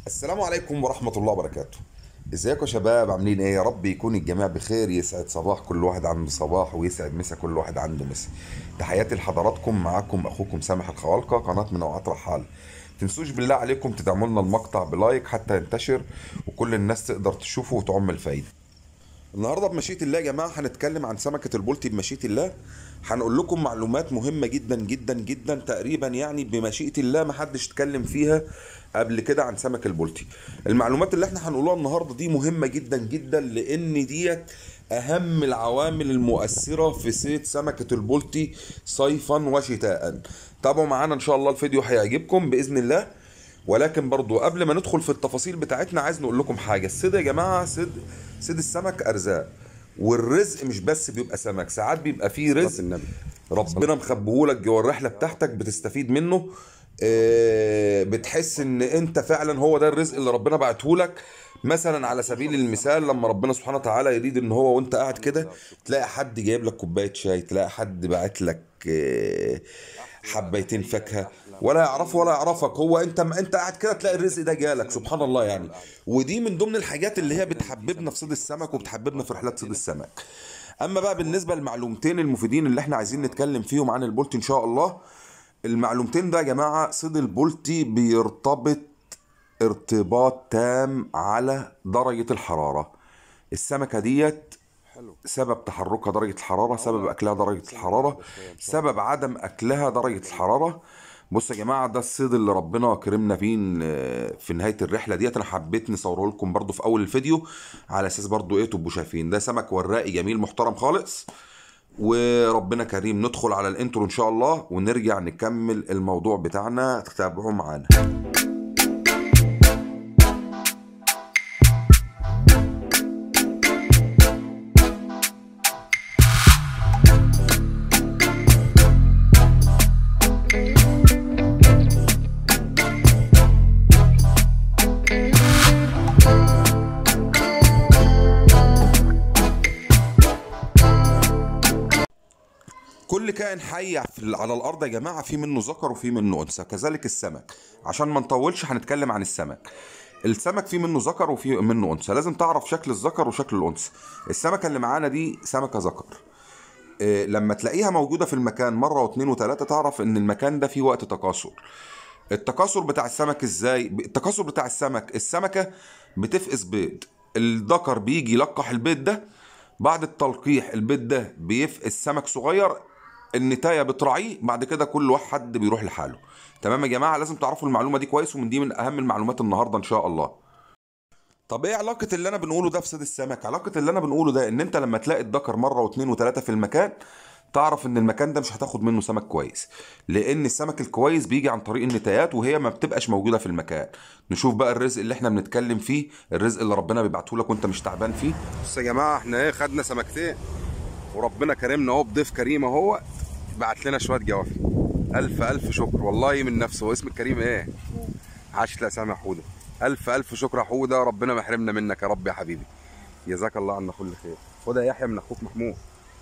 السلام عليكم ورحمة الله وبركاته ازيكم يا شباب عاملين ايه يا رب يكون الجميع بخير يسعد صباح كل واحد عنده صباح ويسعد مسا كل واحد عنده مسا تحياتي لحضراتكم معاكم اخوكم سامح الخوالقة قناة من اوقات رحال تنسوش بالله عليكم تدعموا لنا المقطع بلايك حتى ينتشر وكل الناس تقدر تشوفه وتعم الفايدة النهارده بمشيئة الله يا جماعة هنتكلم عن سمكة البلطي بمشيئة الله هنقول لكم معلومات مهمة جدا جدا جدا تقريبا يعني بمشيئة الله ما حدش اتكلم فيها قبل كده عن سمك البلطي المعلومات اللي احنا هنقولها النهارده دي مهمة جدا جدا لان ديت اهم العوامل المؤثرة في صيد سمكة البلطي صيفا وشتاء تابعوا معانا ان شاء الله الفيديو هيعجبكم باذن الله ولكن برضو قبل ما ندخل في التفاصيل بتاعتنا عايز نقول لكم حاجه الصيد يا جماعه صيد صيد السمك ارزاق والرزق مش بس بيبقى سمك ساعات بيبقى فيه رزق النبي. ربنا مخبيهولك جوه الرحله بتاعتك بتستفيد منه آه، بتحس ان انت فعلا هو ده الرزق اللي ربنا بعتهولك مثلا على سبيل المثال لما ربنا سبحانه وتعالى يريد ان هو وانت قاعد كده تلاقي حد جايب لك كوبايه شاي تلاقي حد باعت لك آه، حبيتين فاكهه ولا يعرفه ولا يعرفك هو انت ما انت قاعد كده تلاقي الرزق ده جالك سبحان الله يعني ودي من ضمن الحاجات اللي هي بتحببنا في صيد السمك وبتحببنا في رحلات صيد السمك اما بقى بالنسبه للمعلومتين المفيدين اللي احنا عايزين نتكلم فيهم عن البولتي ان شاء الله المعلومتين ده يا جماعه صيد البولتي بيرتبط ارتباط تام على درجه الحراره السمكه ديت سبب تحركها درجة الحرارة سبب أكلها درجة الحرارة سبب عدم أكلها درجة الحرارة بصوا يا جماعة ده الصيد اللي ربنا كرمنا فيه آه، في نهاية الرحلة ديت أنا حبيت نصوره لكم برضو في أول الفيديو على أساس برضو إيه تبقوا شايفين ده سمك وراقي جميل محترم خالص وربنا كريم ندخل على الانترو إن شاء الله ونرجع نكمل الموضوع بتاعنا تتابعوا معانا كل كائن حي في ال- على الارض يا جماعه في منه ذكر وفي منه انثى كذلك السمك عشان ما نطولش هنتكلم عن السمك السمك في منه ذكر وفي منه انثى لازم تعرف شكل الذكر وشكل الانثى السمكه اللي معانا دي سمكه ذكر إيه، لما تلاقيها موجوده في المكان مره واثنين وثلاثه تعرف ان المكان ده فيه وقت تكاثر التكاثر بتاع السمك ازاي التكاثر بتاع السمك السمكه بتفقس بيض الذكر بيجي يلقح البيض ده بعد التلقيح البيض ده بيفقس سمك صغير النتايه بتراعيه بعد كده كل واحد بيروح لحاله تمام يا جماعه لازم تعرفوا المعلومه دي كويس ومن دي من اهم المعلومات النهارده ان شاء الله طب ايه علاقة اللي انا بنقوله ده في صيد السمك؟ علاقة اللي انا بنقوله ده ان انت لما تلاقي الذكر مرة واثنين وثلاثة في المكان تعرف ان المكان ده مش هتاخد منه سمك كويس لان السمك الكويس بيجي عن طريق النتايات وهي ما بتبقاش موجودة في المكان نشوف بقى الرزق اللي احنا بنتكلم فيه الرزق اللي ربنا بيبعته لك وانت مش تعبان فيه بص يا جماعه احنا ايه خدنا سمكتين وربنا كرمنا اهو بضيف كريم اهو بعت لنا شويه جوافي الف الف شكر والله من نفسه هو اسم الكريم ايه عاش لا سامع حوده الف الف شكر يا حوده ربنا ما يحرمنا منك يا رب يا حبيبي جزاك الله عنا كل خير خد يا يحيى من اخوك محمود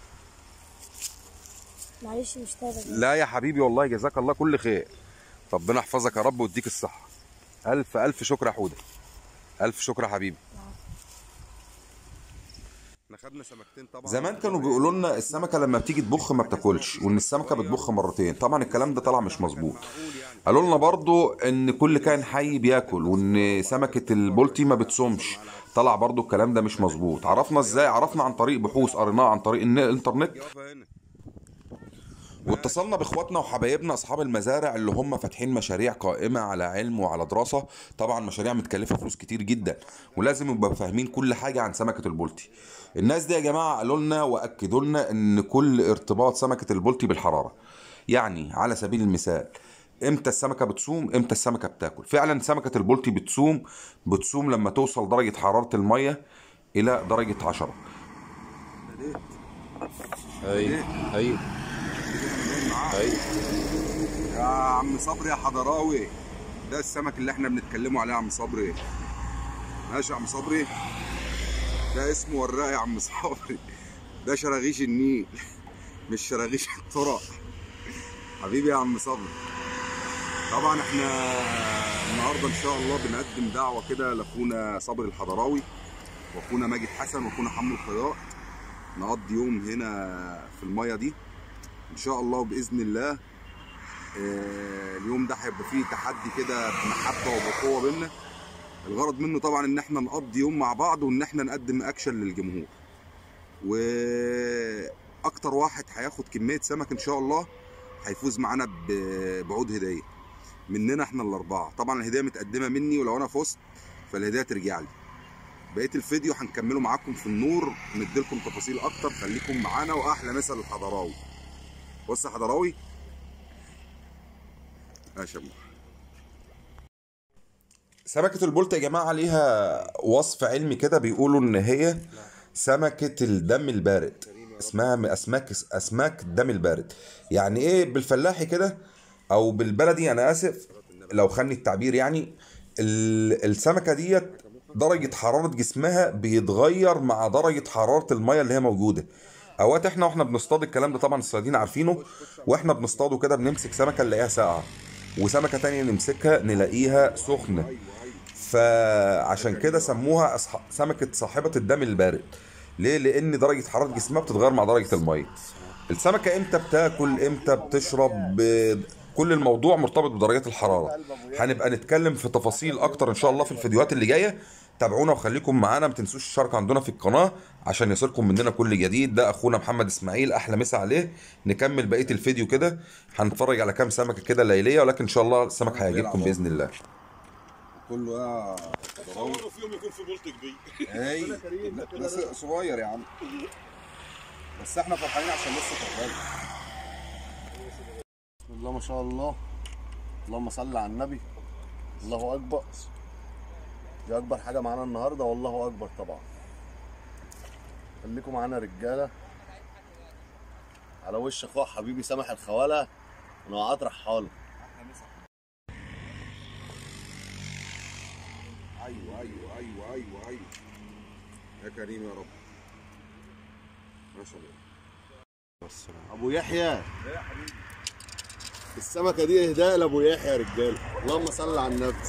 معلش مش تابع لا يا حبيبي والله جزاك الله كل خير ربنا يحفظك يا رب ويديك الصحه الف الف شكر يا حوده الف شكر يا حبيبي احنا خدنا سمكتين طبعا زمان كانوا بيقولوا لنا السمكة لما بتيجي تبخ ما بتاكلش وان السمكة بتبخ مرتين طبعا الكلام ده طلع مش مظبوط قالوا لنا برضو ان كل كائن حي بياكل وان سمكة البولتي ما بتصومش طلع برضو الكلام ده مش مظبوط عرفنا ازاي عرفنا عن طريق بحوث قريناها عن طريق الن- الانترنت يافا هنا واتصلنا باخواتنا وحبايبنا اصحاب المزارع اللي هم فاتحين مشاريع قائمه على علم وعلى دراسه طبعا مشاريع متكلفه فلوس كتير جدا ولازم يبقى فاهمين كل حاجه عن سمكه البلطي الناس دي يا جماعه قالوا لنا واكدوا لنا ان كل ارتباط سمكه البلطي بالحراره يعني على سبيل المثال امتى السمكه بتصوم امتى السمكه بتاكل فعلا سمكه البلطي بتصوم بتصوم لما توصل درجه حراره الميه الى درجه 10 ايوه ايوه ايوه يا عم صبري يا حضراوي ده السمك اللي احنا بنتكلموا عليه يا عم صبري ماشي يا عم صبري ده اسمه وراق يا عم صبري ده شراغيش النيل مش شراغيش الطرق حبيبي يا عم صبري طبعا احنا النهارده ان شاء الله بنقدم دعوه كده لاخونا صابر الحضراوي واخونا ماجد حسن واخونا حمو الخياط نقضي يوم هنا في المايه دي ان شاء الله باذن الله آه، اليوم ده هيبقى فيه تحدي كده بمحبه وبقوه بينا الغرض منه طبعا ان احنا نقضي يوم مع بعض وان احنا نقدم اكشن للجمهور واكتر واحد هياخد كميه سمك ان شاء الله هيفوز معانا ب- بعود هديه مننا احنا الاربعه طبعا الهديه متقدمه مني ولو انا فزت فالهديه ترجع لي بقيه الفيديو هنكمله معاكم في النور نديلكم تفاصيل اكتر خليكم معانا واحلى مثل الحضراوي بص يا حضراوي ماشي يا أبو. سمكة البولت يا جماعة ليها وصف علمي كده بيقولوا إن هي سمكة الدم البارد اسمها من أسماك أسماك الدم البارد يعني إيه بالفلاحي كده أو بالبلدي أنا آسف لو خلني التعبير يعني ال- السمكة ديت درجة حرارة جسمها بيتغير مع درجة حرارة المية اللي هي موجودة اوقات احنا واحنا بنصطاد الكلام ده طبعا الصيادين عارفينه واحنا بنصطاده كده بنمسك سمكة نلاقيها ساقعة وسمكة تانية نمسكها نلاقيها سخنة فعشان كده سموها أصح... سمكة صاحبة الدم البارد ليه؟ لأن درجة حرارة جسمها بتتغير مع درجة المية السمكة امتى بتاكل امتى بتشرب ب- كل الموضوع مرتبط بدرجات الحرارة هنبقى نتكلم في تفاصيل اكتر ان شاء الله في الفيديوهات اللي جاية تابعونا وخليكم معانا ما تنسوش الشركة عندنا في القناة عشان يصلكم مننا كل جديد ده اخونا محمد اسماعيل احلى مسا عليه نكمل بقية الفيديو كده هنتفرج على كام سمكة كده ليلية ولكن ان شاء الله السمك هيعجبكم باذن الله كله يا حضراوي فيهم يكون في بولت كبير اي لا، بس صغير يا عم بس احنا فرحانين عشان لسه شغال بسم الله ما شاء الله اللهم صل على النبي الله اكبر دي اكبر حاجه معانا النهارده والله اكبر طبعا خليكم معانا رجاله على وش اخويا حبيبي سامح الخواله انا اطرح حاله ايوه ايوه ايوه ايوه ايوه يا كريم يا رب ما شاء الله ابو يحيى السمكه دي اهداء لابو يحيى يا رجاله اللهم صل على النبي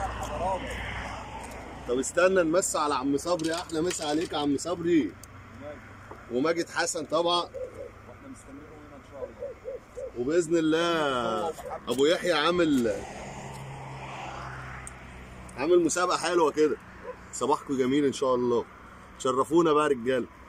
طب استنى نمس على عم صبري احلى مسا عليك يا عم صبري وماجد حسن طبعا وباذن الله ابو يحيى عامل عامل مسابقه حلوه كده صباحكم جميل ان شاء الله شرفونا بقى يا رجاله